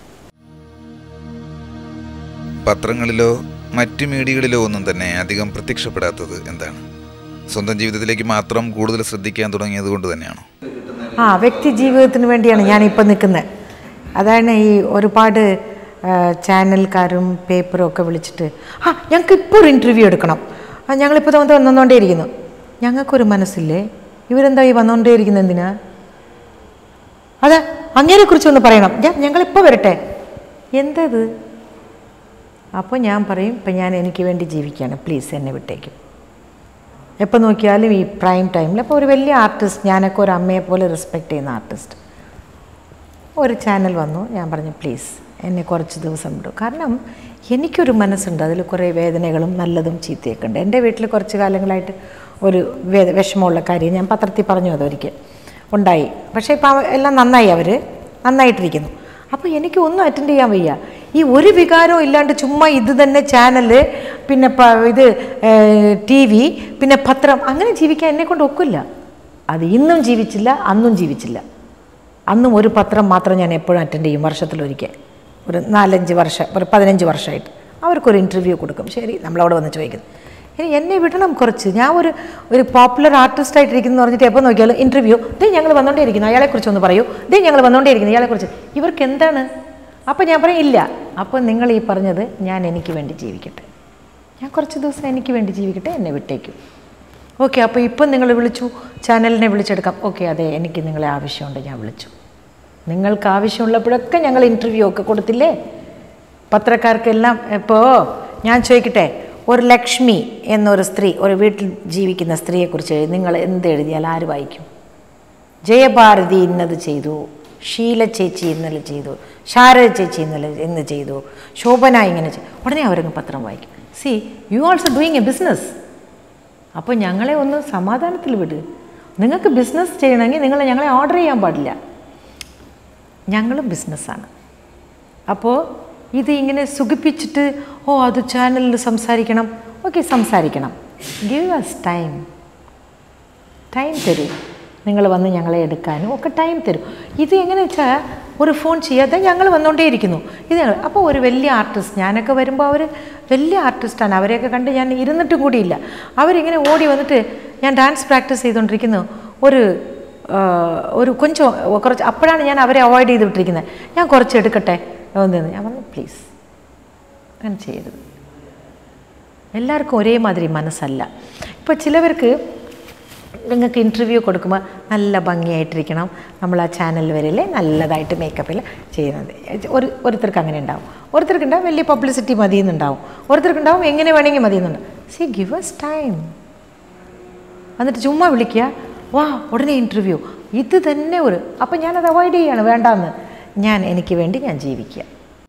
പത്രങ്ങളിലോ മറ്റ് മീഡിയകളിലോ ഒന്നും തന്നെ അധികം പ്രത്യക്ഷപ്പെടാത്തത് എന്താണ് സ്വന്തം ജീവിതത്തിലേക്ക് മാത്രം കൂടുതൽ ശ്രദ്ധിക്കാൻ തുടങ്ങിയത് കൊണ്ട് തന്നെയാണോ ആ വ്യക്തി ജീവിതത്തിന് വേണ്ടിയാണ് ഞാനിപ്പോൾ നിൽക്കുന്നത് അതാണ് ഈ ഒരുപാട് ആ, ചാനൽക്കാരും പേപ്പറും ഒക്കെ വിളിച്ചിട്ട് ആ ഞങ്ങൾക്ക് ഇപ്പോൾ ഒരു ഇൻ്റർവ്യൂ എടുക്കണം ആ ഞങ്ങളിപ്പോൾ വന്ന് വന്നുകൊണ്ടേയിരിക്കുന്നു ഞങ്ങൾക്കൊരു മനസ്സില്ലേ ഇവരെന്താ ഈ വന്നുകൊണ്ടേയിരിക്കുന്നത് എന്തിനാ അതെ അങ്ങേരെ കുറിച്ച് ഒന്ന് പറയണം ഞാൻ ഞങ്ങളിപ്പോൾ വരട്ടെ എന്താ ഇത് അപ്പോൾ ഞാൻ പറയും ഇപ്പം ഞാൻ എനിക്ക് വേണ്ടി ജീവിക്കുകയാണ് പ്ലീസ് എന്നെ വിട്ടേക്കും എപ്പോൾ നോക്കിയാലും ഈ പ്രൈം ടൈമിൽ അപ്പോൾ ഒരു വലിയ ആർട്ടിസ്റ്റ് ഞാനൊക്കെ ഒരു അമ്മയെ പോലെ റെസ്പെക്റ്റ് ചെയ്യുന്ന ആർട്ടിസ്റ്റ് ഒരു ചാനൽ വന്നു ഞാൻ പറഞ്ഞു പ്ലീസ് എന്നെ കുറച്ച് ദിവസം വിടും കാരണം എനിക്കൊരു മനസ്സുണ്ട് അതിൽ കുറേ വേദനകളും നല്ലതും ചീത്തയൊക്കെ ഉണ്ട് എൻ്റെ വീട്ടിൽ കുറച്ച് കാലങ്ങളായിട്ട് ഒരു വേ വിഷമമുള്ള കാര്യം ഞാൻ പത്രത്തിൽ പറഞ്ഞു അതൊരിക്കൽ ഉണ്ടായി പക്ഷേ ഇപ്പം എല്ലാം നന്നായി അവർ നന്നായിട്ടിരിക്കുന്നു അപ്പോൾ എനിക്ക് ഒന്നും അറ്റൻഡ് ചെയ്യാൻ വയ്യ ഈ ഒരു വികാരവും ഇല്ലാണ്ട് ചുമ്മാ ഇത് തന്നെ ചാനല് പിന്നെ പ- ഇത് ടി വി പിന്നെ പത്രം അങ്ങനെ ജീവിക്കാൻ എന്നെ കൊണ്ട് ഒക്കില്ല അത് ഇന്നും ജീവിച്ചില്ല അന്നും ജീവിച്ചില്ല അന്നും ഒരു പത്രം മാത്രം ഞാൻ എപ്പോഴും അറ്റൻഡ് ചെയ്യും വർഷത്തിലൊരിക്കൽ ഒരു നാലഞ്ച് വർഷം ഒരു പതിനഞ്ച് വർഷമായിട്ട് അവർക്കൊരു ഇൻ്റർവ്യൂ കൊടുക്കും ശരി നമ്മളവിടെ വന്ന് ചോദിക്കുന്നു ഇനി എന്നെ വിടണം കുറച്ച് ഞാൻ ഒരു ഒരു പോപ്പുലർ ആർട്ടിസ്റ്റ് ആയിട്ടിരിക്കുന്നു എന്ന് പറഞ്ഞിട്ട് എപ്പോൾ നോക്കിയാലും ഇൻ്റർവ്യൂ ദേ ഞങ്ങൾ വന്നുകൊണ്ടേയിരിക്കുന്നു അയാളെക്കുറിച്ച് ഒന്ന് പറയൂ ദേ ഞങ്ങൾ വന്നുകൊണ്ടേയിരിക്കുന്നു ഇയാളെക്കുറിച്ച് ഇവർക്ക് എന്താണ് അപ്പോൾ ഞാൻ പറയും ഇല്ല അപ്പോൾ നിങ്ങൾ ഈ പറഞ്ഞത് ഞാൻ എനിക്ക് വേണ്ടി ജീവിക്കട്ടെ ഞാൻ കുറച്ച് ദിവസം എനിക്ക് വേണ്ടി ജീവിക്കട്ടെ എന്നെ വിട്ടേക്കും ഓക്കെ അപ്പോൾ ഇപ്പം നിങ്ങൾ വിളിച്ചു ചാനലിനെ വിളിച്ചെടുക്കാം ഓക്കെ അതെ എനിക്ക് നിങ്ങളെ ആവശ്യമുണ്ട് ഞാൻ വിളിച്ചു നിങ്ങൾക്ക് ആവശ്യമുള്ളപ്പോഴൊക്കെ ഞങ്ങൾ ഇൻ്റർവ്യൂ ഒക്കെ കൊടുത്തില്ലേ പത്രക്കാർക്കെല്ലാം ഇപ്പോൾ ഞാൻ ചോദിക്കട്ടെ ഒരു ലക്ഷ്മി എന്നൊരു സ്ത്രീ ഒരു വീട്ടിൽ ജീവിക്കുന്ന സ്ത്രീയെക്കുറിച്ച് എഴുതി നിങ്ങൾ എന്ത് എഴുതിയാൽ ആര് വായിക്കും ജയഭാരതി ഇന്നത് ചെയ്തു ഷീല ചേച്ചി ഇന്നലെ ചെയ്തു ശാരദ ചേച്ചി ഇന്നലെ ഇന്ന് ചെയ്തു ശോഭന ഇങ്ങനെ ചെയ്തു ഉടനെ അവരങ്ങ് പത്രം വായിക്കും see you also doing a business അപ്പോൾ ഞങ്ങളെ ഒന്ന് സമാധാനത്തിൽ വിട് നിങ്ങൾക്ക് ബിസിനസ് ചെയ്യണമെങ്കിൽ നിങ്ങൾ ഞങ്ങളെ ഓർഡർ ചെയ്യാൻ പാടില്ല ഞങ്ങളും ബിസിനസ്സാണ് അപ്പോൾ ഇത് ഇങ്ങനെ സുഖിപ്പിച്ചിട്ട് ഓ അത് ചാനലിൽ സംസാരിക്കണം ഓക്കെ സംസാരിക്കണം ഗിവ് അസ് ടൈം ടൈം തരൂ നിങ്ങൾ വന്ന് ഞങ്ങളെ എടുക്കാനും ഒക്കെ ടൈം തരും ഇത് എങ്ങനെ വെച്ചാൽ ഒരു ഫോൺ ചെയ്യാതെ ഞങ്ങൾ വന്നുകൊണ്ടേയിരിക്കുന്നു ഇത് ഞങ്ങൾ അപ്പോൾ ഒരു വലിയ ആർട്ടിസ്റ്റ് ഞാനൊക്കെ വരുമ്പോൾ അവർ വലിയ ആർട്ടിസ്റ്റാണ് അവരെയൊക്കെ കണ്ട് ഞാൻ ഇരുന്നിട്ടും കൂടിയില്ല അവരിങ്ങനെ ഓടി വന്നിട്ട് ഞാൻ ഡാൻസ് പ്രാക്ടീസ് ചെയ്തുകൊണ്ടിരിക്കുന്നു ഒരു ആ, ഒരു കൊഞ്ചം കുറച്ച് അപ്പോഴാണ് ഞാൻ അവരെ അവോയ്ഡ് ചെയ്ത് വിട്ടിരിക്കുന്നത് ഞാൻ കുറച്ച് എടുക്കട്ടെ എന്ന് ഞാൻ പറഞ്ഞു പ്ലീസ് അങ്ങനെ ചെയ്യരുത് എല്ലാവർക്കും ഒരേമാതിരി മനസ്സല്ല ഇപ്പോൾ ചിലവർക്ക് നിങ്ങൾക്ക് ഇൻ്റർവ്യൂ കൊടുക്കുമ്പോൾ നല്ല ഭംഗിയായിട്ടിരിക്കണം നമ്മൾ ആ ചാനൽ വരില്ലേ നല്ലതായിട്ട് മേക്കപ്പിൽ ചെയ്യുന്നത് ഒരു ഒരുത്തർക്ക് അങ്ങനെ ഉണ്ടാവും ഒരുത്തർക്ക് ഉണ്ടാവും വലിയ പബ്ലിസിറ്റി മതിയെന്നുണ്ടാവും ഒരുത്തർക്ക് ഉണ്ടാവും എങ്ങനെ വേണമെങ്കിൽ മതിയെന്നുണ്ടാവും സി ഗിവ് എസ് ടൈം എന്നിട്ട് ചുമ്മാ വിളിക്കുക വാ ഉടനെ ഇൻ്റർവ്യൂ ഇത് തന്നെ ഒരു അപ്പം ഞാനത് അവോയ്ഡ് ചെയ്യാണ് വേണ്ടാന്ന് ഞാൻ എനിക്ക് വേണ്ടി ഞാൻ ജീവിക്കുക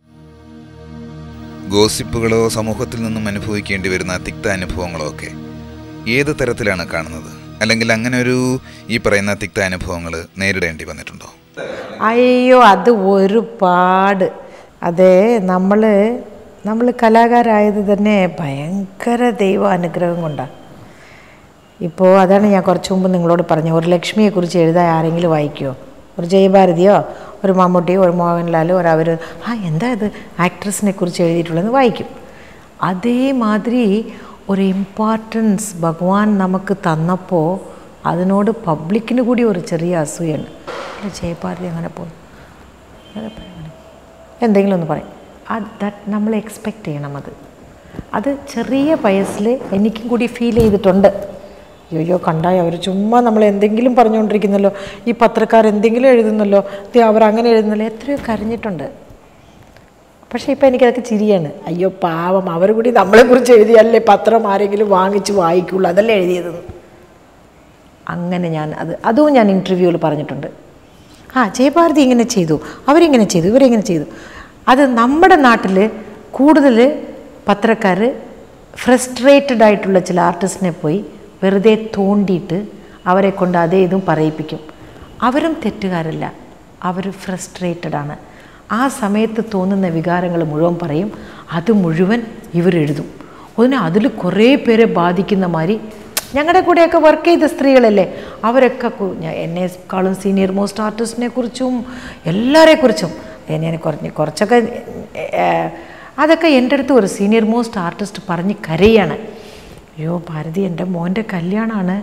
ഗോസിപ്പുകളോ സമൂഹത്തിൽ നിന്നും അനുഭവിക്കേണ്ടി വരുന്ന തിക്ത അനുഭവങ്ങളോ ഒക്കെ ഏത് തരത്തിലാണ് കാണുന്നത് അല്ലെങ്കിൽ അങ്ങനെ ഒരു ഈ പറയുന്ന തിക്ത അനുഭവങ്ങൾ നേരിടേണ്ടി വന്നിട്ടുണ്ടോ അയ്യോ അത് ഒരുപാട് അതെ നമ്മൾ നമ്മൾ കലാകാരായത് തന്നെ ഭയങ്കര ദൈവ അനുഗ്രഹം കൊണ്ടാണ് ഇപ്പോൾ അതാണ് ഞാൻ കുറച്ച് മുമ്പ് നിങ്ങളോട് പറഞ്ഞു ഒരു ലക്ഷ്മിയെക്കുറിച്ച് എഴുതാൻ ആരെങ്കിലും വായിക്കുമോ ഒരു ജയഭാരതിയോ ഒരു മമ്മൂട്ടിയോ ഒരു മോഹൻലാലോ ഒരു അവർ ആ എന്താ ഇത് ആക്ട്രസിനെ കുറിച്ച് എഴുതിയിട്ടുള്ളതെന്ന് വായിക്കും അതേമാതിരി ഒരു ഇമ്പോർട്ടൻസ് ഭഗവാൻ നമുക്ക് തന്നപ്പോൾ അതിനോട് പബ്ലിക്കിന് കൂടി ഒരു ചെറിയ അസൂയുണ്ട് അല്ല ജയഭാരതി അങ്ങനെ പോകും അങ്ങനെ പറയും, അങ്ങനെ. എന്തെങ്കിലും ഒന്ന് പറയും അത് ദാറ്റ് നമ്മൾ എക്സ്പെക്റ്റ് ചെയ്യണം അത് അത് ചെറിയ വയസ്സിൽ എനിക്കും കൂടി ഫീൽ ചെയ്തിട്ടുണ്ട് അയ്യോ കണ്ടായി അവർ ചുമ്മാ നമ്മൾ എന്തെങ്കിലും പറഞ്ഞുകൊണ്ടിരിക്കുന്നല്ലോ ഈ പത്രക്കാർ എന്തെങ്കിലും എഴുതുന്നല്ലോ ദേ അവർ അങ്ങനെ എഴുതുന്നല്ലോ എത്രയോ കരഞ്ഞിട്ടുണ്ട് പക്ഷേ ഇപ്പം എനിക്കതൊക്കെ ചിരിയാണ് അയ്യോ പാവം അവർ കൂടി നമ്മളെക്കുറിച്ച് എഴുതിയല്ലേ പത്രം ആരെങ്കിലും വാങ്ങിച്ച് വായിക്കുള്ളൂ അതല്ലേ എഴുതിയതെന്ന് അങ്ങനെ ഞാൻ അത് അതും ഞാൻ ഇൻ്റർവ്യൂവിൽ പറഞ്ഞിട്ടുണ്ട് ആ ജയഭാരതി ഇങ്ങനെ ചെയ്തു അവരിങ്ങനെ ചെയ്തു ഇവരിങ്ങനെ ചെയ്തു അത് നമ്മുടെ നാട്ടിൽ കൂടുതൽ പത്രക്കാർ ഫ്രസ്ട്രേറ്റഡ് ആയിട്ടുള്ള ചില ആർട്ടിസ്റ്റിനെ പോയി വെറുതെ തോണ്ടിയിട്ട് അവരെ കൊണ്ട് അതേ ഇതും പറയിപ്പിക്കും അവരും തെറ്റുകാരല്ല അവർ ഫ്രസ്ട്രേറ്റഡ് ആണ് ആ സമയത്ത് തോന്നുന്ന വികാരങ്ങൾ മുഴുവൻ പറയും അത് മുഴുവൻ ഇവരെഴുതും അതിന് അതിൽ കുറേ പേരെ ബാധിക്കുന്ന മാതിരി ഞങ്ങളുടെ കൂടെയൊക്കെ വർക്ക് ചെയ്ത സ്ത്രീകളല്ലേ അവരൊക്കെ കു- ഞാൻ എന്നെക്കാളും സീനിയർ മോസ്റ്റ് ആർട്ടിസ്റ്റിനെ കുറിച്ചും എല്ലാവരെക്കുറിച്ചും ഞാൻ കുറഞ്ഞ് കുറച്ചൊക്കെ ഏർ, അതൊക്കെ എൻ്റെ അടുത്ത് ഒരു സീനിയർ മോസ്റ്റ് ആർട്ടിസ്റ്റ് പറഞ്ഞ് കരയാണ് അയ്യോ ഭാരതി എൻ്റെ മോൻ്റെ കല്യാണമാണ്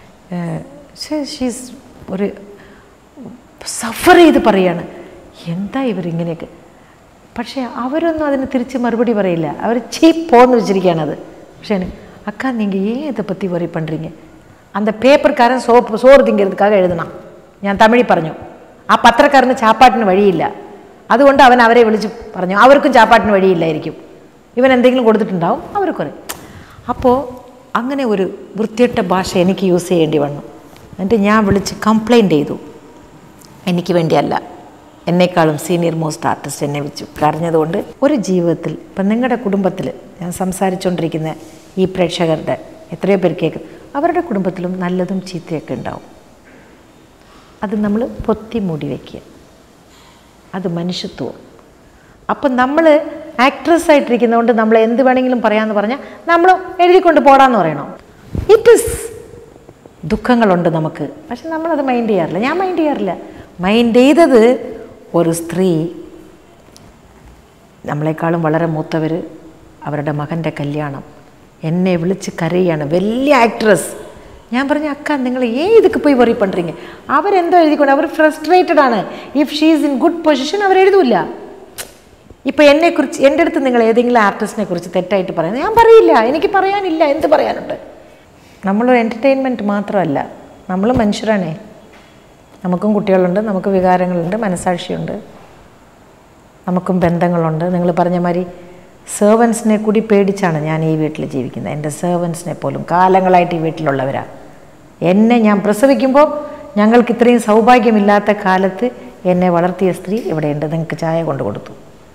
ഷീസ് ഒരു സഫർ ചെയ്ത് പറയാണ് എന്താ ഇവരിങ്ങനെയൊക്കെ പക്ഷേ അവരൊന്നും അതിന് തിരിച്ച് മറുപടി പറയില്ല അവർ ചീപ്പ് പോന്ന് വെച്ചിരിക്കുകയാണത് പക്ഷേ எனக்கு, அக்கா நீங்கள் ஏன் இதை பற்றி worry பண்ணுறீங்க அந்த പേപ്പർക്കാരൻ സോപ്പ് സോറ് തിങ്കരുതുക്കാக എഴുതണം ഞാൻ തമിഴിൽ പറഞ്ഞു ആ പത്രക്കാരന് ചാപ്പാട്ടിന് വഴിയില്ല അതുകൊണ്ട് അവൻ അവരെ വിളിച്ച് പറഞ്ഞു അവർക്കും ചാപ്പാട്ടിന് വഴിയില്ലായിരിക്കും ഇവൻ എന്തെങ്കിലും കൊടുത്തിട്ടുണ്ടാവും അവർ കുറേ അപ്പോൾ അങ്ങനെ ഒരു വൃത്തിയിട്ട ഭാഷ എനിക്ക് യൂസ് ചെയ്യേണ്ടി വന്നു എന്നിട്ട് ഞാൻ വിളിച്ച് കംപ്ലൈൻറ്റ് ചെയ്തു എനിക്ക് വേണ്ടിയല്ല എന്നെക്കാളും സീനിയർ മോസ്റ്റ് ആർട്ടിസ്റ്റ് എന്നെ വെച്ചു കരഞ്ഞതുകൊണ്ട് ഒരു ജീവിതത്തിൽ ഇപ്പം നിങ്ങളുടെ കുടുംബത്തിൽ ഞാൻ സംസാരിച്ചുകൊണ്ടിരിക്കുന്ന ഈ പ്രേക്ഷകരുടെ എത്രയോ പേർ കേൾക്കും അവരുടെ കുടുംബത്തിലും നല്ലതും ചീത്തയൊക്കെ ഉണ്ടാവും അത് നമ്മൾ പൊത്തി മൂടി വയ്ക്കുക അത് മനുഷ്യത്വം അപ്പം നമ്മൾ ആക്ട്രസ് ആയിട്ടിരിക്കുന്നതുകൊണ്ട് നമ്മൾ എന്ത് വേണമെങ്കിലും പറയാമെന്ന് പറഞ്ഞാൽ നമ്മൾ എഴുതിക്കൊണ്ട് പോടാന്ന് പറയണം ഇറ്റ് ഇസ് ദുഃഖങ്ങളുണ്ട് നമുക്ക് പക്ഷെ നമ്മളത് മൈൻഡ് ചെയ്യാറില്ല ഞാൻ മൈൻഡ് ചെയ്യാറില്ല മൈൻഡ് ചെയ്തത് ഒരു സ്ത്രീ നമ്മളെക്കാളും വളരെ മൂത്തവർ അവരുടെ മകൻ്റെ കല്യാണം എന്നെ വിളിച്ച് കരയാണ് വലിയ ആക്ട്രസ് ഞാൻ പറഞ്ഞു അക്ക നിങ്ങൾ ഏ ഇതൊക്കെ പോയി വറി പண்றீங்க അവരെന്തോ എഴുതിക്കൊണ്ട് അവർ ഫ്രസ്ട്രേറ്റഡ് ആണ് if she is in good position അവർ എഴുതൂല ഇപ്പം എന്നെക്കുറിച്ച് എൻ്റെ അടുത്ത് നിങ്ങൾ ഏതെങ്കിലും ആർട്ടിസ്റ്റിനെ കുറിച്ച് തെറ്റായിട്ട് പറയുന്നത് ഞാൻ പറയില്ല എനിക്ക് പറയാനില്ല എന്ത് പറയാനുണ്ട് നമ്മളൊരു എൻ്റർടൈൻമെൻറ്റ് മാത്രമല്ല നമ്മൾ മനുഷ്യരാണേ നമുക്കും കുട്ടികളുണ്ട് നമുക്ക് വികാരങ്ങളുണ്ട് മനസാക്ഷിയുണ്ട് നമുക്കും ബന്ധങ്ങളുണ്ട് നിങ്ങൾ പറഞ്ഞ മാതിരി സെർവൻസിനെ കൂടി പേടിച്ചാണ് ഞാൻ ഈ വീട്ടിൽ ജീവിക്കുന്നത് എൻ്റെ സെർവൻസിനെ പോലും കാലങ്ങളായിട്ട് ഈ വീട്ടിലുള്ളവരാ എന്നെ ഞാൻ പ്രസവിക്കുമ്പോൾ ഞങ്ങൾക്ക് ഇത്രയും സൗഭാഗ്യമില്ലാത്ത കാലത്ത് എന്നെ വളർത്തിയ സ്ത്രീ ഇവിടെയുണ്ട് നിങ്ങൾക്ക് ചായ കൊണ്ട് കൊടുത്തു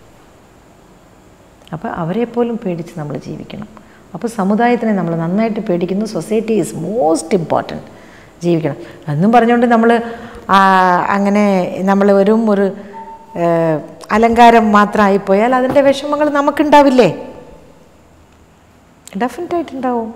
അപ്പോൾ അവരെപ്പോലും പേടിച്ച് നമ്മൾ ജീവിക്കണം അപ്പോൾ സമുദായത്തിനെ നമ്മൾ നന്നായിട്ട് പേടിക്കുന്നു സൊസൈറ്റി ഈസ് മോസ്റ്റ് ഇമ്പോർട്ടൻറ്റ് ജീവിക്കണം എന്നും പറഞ്ഞുകൊണ്ട് നമ്മൾ അങ്ങനെ നമ്മൾ വെറും ഒരു ഏഹ്, അലങ്കാരം മാത്രമായിപ്പോയാൽ അതിൻ്റെ വിഷമങ്ങൾ നമുക്കുണ്ടാവില്ലേ ഡെഫിനറ്റായിട്ടുണ്ടാവും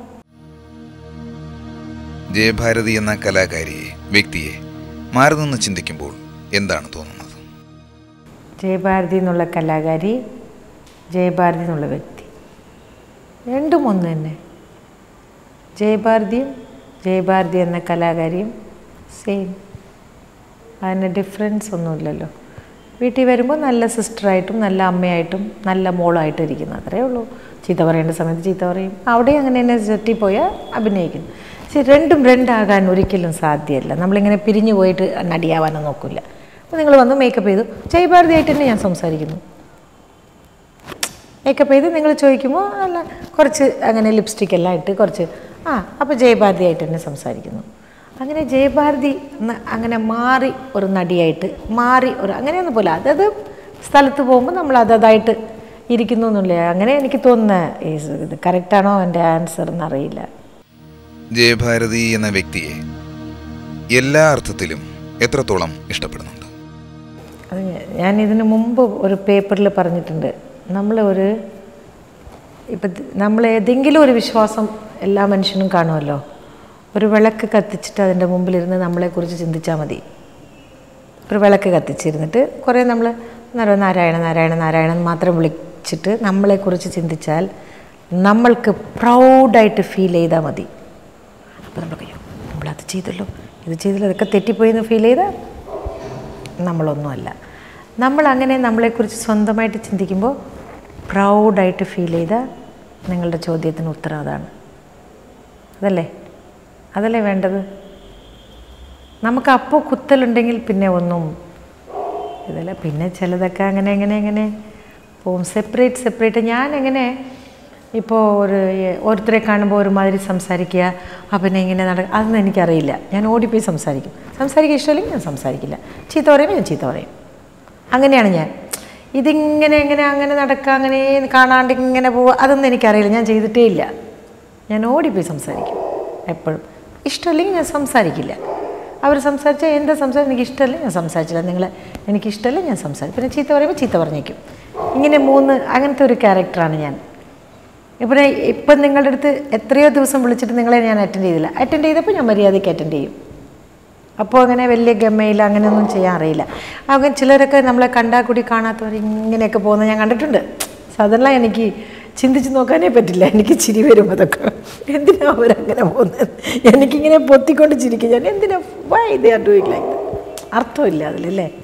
ജയഭാരതി എന്ന കലാകാരിയെ വ്യക്തിയെ മാറി നിന്ന് ചിന്തിക്കുമ്പോൾ എന്താണ് തോന്നുന്നത് ജയഭാരതി എന്നുള്ള കലാകാരി ജയഭാരതി എന്നുള്ള വ്യക്തി രണ്ടും ഒന്ന് തന്നെ ജയഭാരതിയും ജയഭാരതി എന്ന കലാകാരിയും സെയിം അതിന് ഡിഫറൻസ് ഒന്നുമില്ലല്ലോ വീട്ടിൽ വരുമ്പോൾ നല്ല സിസ്റ്ററായിട്ടും നല്ല അമ്മയായിട്ടും നല്ല മോളായിട്ടും ഇരിക്കുന്നു അത്രേ ഉള്ളൂ ചീത്ത പറയേണ്ട സമയത്ത് ചീത്ത പറയും അവിടെ അങ്ങനെ തന്നെ സെറ്റിൽ പോയാൽ അഭിനയിക്കുന്നു പക്ഷെ രണ്ടും രണ്ടാകാൻ ഒരിക്കലും സാധ്യമല്ല നമ്മളിങ്ങനെ പിരിഞ്ഞു പോയിട്ട് നടിയാവാനോ നോക്കില്ല അപ്പോൾ നിങ്ങൾ വന്ന് മേക്കപ്പ് ചെയ്തു ജയഭാരതിയായിട്ട് തന്നെ ഞാൻ സംസാരിക്കുന്നു മേക്കപ്പ് ചെയ്ത് നിങ്ങൾ ചോദിക്കുമ്പോൾ അല്ല കുറച്ച് അങ്ങനെ ലിപ്സ്റ്റിക് എല്ലാം ഇട്ട് കുറച്ച് ആ അപ്പോൾ ജയഭാരതിയായിട്ട് തന്നെ സംസാരിക്കുന്നു അങ്ങനെ ജയഭാരതി എന്ന അങ്ങനെ മാറി ഒരു നടിയായിട്ട് മാറി ഒരു അങ്ങനെയൊന്നും പോലെ അതത് സ്ഥലത്ത് പോകുമ്പോൾ നമ്മൾ അതതായിട്ട് ഇരിക്കുന്നു എന്നില്ല അങ്ങനെ എനിക്ക് തോന്നുന്ന ഈ ഇത് കറക്റ്റാണോ എൻ്റെ ആൻസർ എന്നറിയില്ല ജയഭാരതി എന്ന വ്യക്തിയെ എല്ലാ അർത്ഥത്തിലും എത്രത്തോളം ഇഷ്ടപ്പെടുന്നുണ്ട് അത് ഞാ- ഞാൻ ഇതിന് മുമ്പ് ഒരു പേപ്പറിൽ പറഞ്ഞിട്ടുണ്ട് നമ്മൾ ഒരു ഇപ്പം നമ്മൾ ഏതെങ്കിലും ഒരു വിശ്വാസം എല്ലാ മനുഷ്യനും കാണുമല്ലോ ഒരു വിളക്ക് കത്തിച്ചിട്ട് അതിൻ്റെ മുമ്പിലിരുന്ന് നമ്മളെക്കുറിച്ച് ചിന്തിച്ചാൽ മതി ഒരു വിളക്ക് കത്തിച്ചിരുന്നിട്ട് കുറേ നമ്മൾ നാരായണ നാരായണ നാരായണ നാരായണൻ മാത്രം വിളിച്ചിട്ട് നമ്മളെക്കുറിച്ച് ചിന്തിച്ചാൽ നമ്മൾക്ക് പ്രൗഡായിട്ട് ഫീൽ ചെയ്താൽ മതി അപ്പോൾ നമ്മൾ അയ്യോ നമ്മളത് ചെയ്തല്ലോ ഇത് ചെയ്തല്ലോ അതൊക്കെ തെറ്റിപ്പോയി എന്ന് ഫീൽ ചെയ്താൽ നമ്മളൊന്നുമല്ല നമ്മൾ അങ്ങനെ നമ്മളെക്കുറിച്ച് സ്വന്തമായിട്ട് ചിന്തിക്കുമ്പോൾ പ്രൗഡായിട്ട് ഫീൽ ചെയ്ത നിങ്ങളുടെ ചോദ്യത്തിന് ഉത്തരം അതാണ് അതല്ലേ അതല്ലേ വേണ്ടത് നമുക്ക് അപ്പോൾ കുത്തലുണ്ടെങ്കിൽ പിന്നെ ഒന്നും ഇതല്ല പിന്നെ ചിലതൊക്കെ അങ്ങനെ അങ്ങനെ അങ്ങനെ പോവും സെപ്പറേറ്റ് സെപ്പറേറ്റ് ഞാൻ എങ്ങനെ ഇപ്പോൾ ഒരു ഓരോരുത്തരെ കാണുമ്പോൾ ഒരുമാതിരി സംസാരിക്കുക ആ പിന്നെ ഇങ്ങനെ നട അതൊന്നും എനിക്കറിയില്ല ഞാൻ ഓടിപ്പോയി സംസാരിക്കും സംസാരിക്കാൻ ഇഷ്ടമില്ലെങ്കിൽ ഞാൻ സംസാരിക്കില്ല ചീത്ത പറയുമ്പോൾ ഞാൻ ചീത്ത പറയും അങ്ങനെയാണ് ഞാൻ ഇതിങ്ങനെ ഇങ്ങനെ അങ്ങനെ നടക്കുക അങ്ങനെ കാണാണ്ട് ഇങ്ങനെ പോവുക അതൊന്നും എനിക്കറിയില്ല ഞാൻ ചെയ്തിട്ടേ ഇല്ല ഞാൻ ഓടിപ്പോയി സംസാരിക്കും എപ്പോഴും ഇഷ്ടമില്ലെങ്കിൽ ഞാൻ സംസാരിക്കില്ല അവർ സംസാരിച്ചാൽ എന്താ സംസാരം എനിക്ക് ഇഷ്ടമല്ല ഞാൻ സംസാരിച്ചില്ല നിങ്ങൾ എനിക്ക് ഇഷ്ടമല്ല ഞാൻ സംസാരിക്കും പിന്നെ ചീത്ത പറയുമ്പോൾ ചീത്ത പറഞ്ഞേക്കും ഇങ്ങനെ മൂന്ന് അങ്ങനത്തെ ഒരു ക്യാരക്ടറാണ് ഞാൻ ഇവിടെ ഇപ്പം നിങ്ങളുടെ അടുത്ത് എത്രയോ ദിവസം വിളിച്ചിട്ട് നിങ്ങളെ ഞാൻ അറ്റൻഡ് ചെയ്തില്ല അറ്റൻഡ് ചെയ്തപ്പോൾ ഞാൻ മര്യാദയ്ക്ക് അറ്റൻഡ് ചെയ്യും അപ്പോൾ അങ്ങനെ വലിയ ഗമയില്ല അങ്ങനെയൊന്നും ചെയ്യാൻ അറിയില്ല അങ്ങനെ ചിലരൊക്കെ നമ്മളെ കണ്ടാൽ കൂടി കാണാത്തവർ ഇങ്ങനെയൊക്കെ പോകുന്നത് ഞാൻ കണ്ടിട്ടുണ്ട് സാധാരണ എനിക്ക് ചിന്തിച്ച് നോക്കാനേ പറ്റില്ല എനിക്ക് ചിരി വരും അതൊക്കെ എന്തിനാ അവരങ്ങനെ പോകുന്നത് എനിക്കിങ്ങനെ പൊത്തിക്കൊണ്ട് ചിരിക്കും ഞാൻ എന്തിനാ why they are doing like അർത്ഥമില്ല അതിലല്ലേ